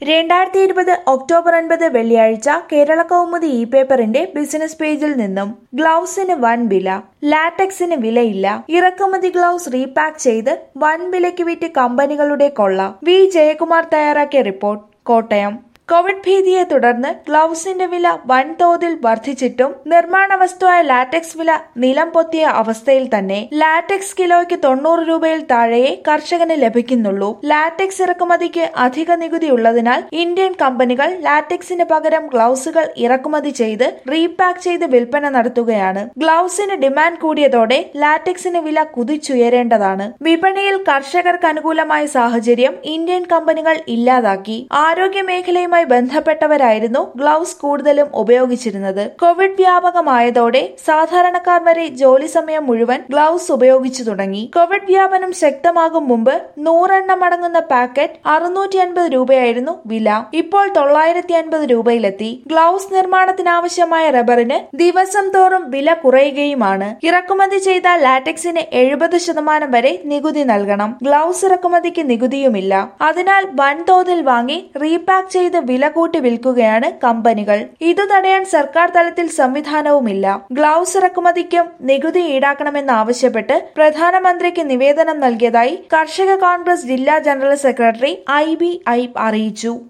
രണ്ടായിരത്തി ഇരുപത് ഒക്ടോബർ ഒൻപത് വെള്ളിയാഴ്ച കേരള കൗമുദി ഇ പേപ്പറിന്റെ ബിസിനസ് പേജിൽ നിന്നും ഗ്ലൗസിന് വൻ വില ലാറ്റക്സിന് വിലയില്ല ഇറക്കുമതി ഗ്ലൗസ് റീപാക്ക് ചെയ്ത് വൻ വിലയ്ക്ക് വിറ്റ് കമ്പനികളുടെ കൊള്ള വി ജയകുമാർ തയ്യാറാക്കിയ റിപ്പോർട്ട് കോട്ടയം കോവിഡ് ഭീതിയെ തുടർന്ന് ഗ്ലൗസിന്റെ വില വൻതോതിൽ വർദ്ധിച്ചിട്ടും നിർമ്മാണ വസ്തുവായ ലാറ്റക്സ് വില നിലം പൊത്തിയ അവസ്ഥയിൽ തന്നെ ലാറ്റക്സ് കിലോയ്ക്ക് തൊണ്ണൂറ് രൂപയിൽ താഴെയേ കർഷകന് ലഭിക്കുന്നുള്ളൂ ലാറ്റക്സ് ഇറക്കുമതിക്ക് അധിക നികുതി ഉള്ളതിനാൽ ഇന്ത്യൻ കമ്പനികൾ ലാറ്റക്സിന് പകരം ഗ്ലൗസുകൾ ഇറക്കുമതി ചെയ്ത് റീപാക്ക് ചെയ്ത് വിൽപ്പന നടത്തുകയാണ് ഗ്ലൗസിന് ഡിമാൻഡ് കൂടിയതോടെ ലാറ്റക്സിന് വില കുതിച്ചുയരേണ്ടതാണ് വിപണിയിൽ കർഷകർക്ക് അനുകൂലമായ സാഹചര്യം ഇന്ത്യൻ കമ്പനികൾ ഇല്ലാതാക്കി ആരോഗ്യ മേഖലയുമായി ബന്ധപ്പെട്ടവരായിരുന്നു ഗ്ലൗസ് കൂടുതലും ഉപയോഗിച്ചിരുന്നത് കോവിഡ് വ്യാപകമായതോടെ സാധാരണക്കാർ വരെ ജോലി സമയം മുഴുവൻ ഗ്ലൗസ് ഉപയോഗിച്ചു തുടങ്ങി കോവിഡ് വ്യാപനം ശക്തമാകും മുമ്പ് നൂറെണ്ണം അടങ്ങുന്ന പാക്കറ്റ് അറുന്നൂറ്റി അൻപത് രൂപയായിരുന്നു വില ഇപ്പോൾ തൊള്ളായിരത്തി അൻപത് രൂപയിലെത്തി ഗ്ലൗസ് നിർമ്മാണത്തിനാവശ്യമായ റബ്ബറിന് ദിവസം തോറും വില കുറയുകയുമാണ് ഇറക്കുമതി ചെയ്ത ലാറ്റക്സിന് എഴുപത് ശതമാനം വരെ നികുതി നൽകണം ഗ്ലൗസ് ഇറക്കുമതിക്ക് നികുതിയുമില്ല അതിനാൽ വൻതോതിൽ വാങ്ങി റീപാക്ക് ചെയ്ത് വില കൂട്ടി വിൽക്കുകയാണ് കമ്പനികൾ ഇതു തടയാൻ സർക്കാർ തലത്തിൽ സംവിധാനവുമില്ല ഗ്ലൗസ് ഇറക്കുമതിക്കും നികുതി ഈടാക്കണമെന്നാവശ്യപ്പെട്ട് പ്രധാനമന്ത്രിക്ക് നിവേദനം നൽകിയതായി കർഷക കോൺഗ്രസ് ജില്ലാ general secretary I B I അറിയിച്ചു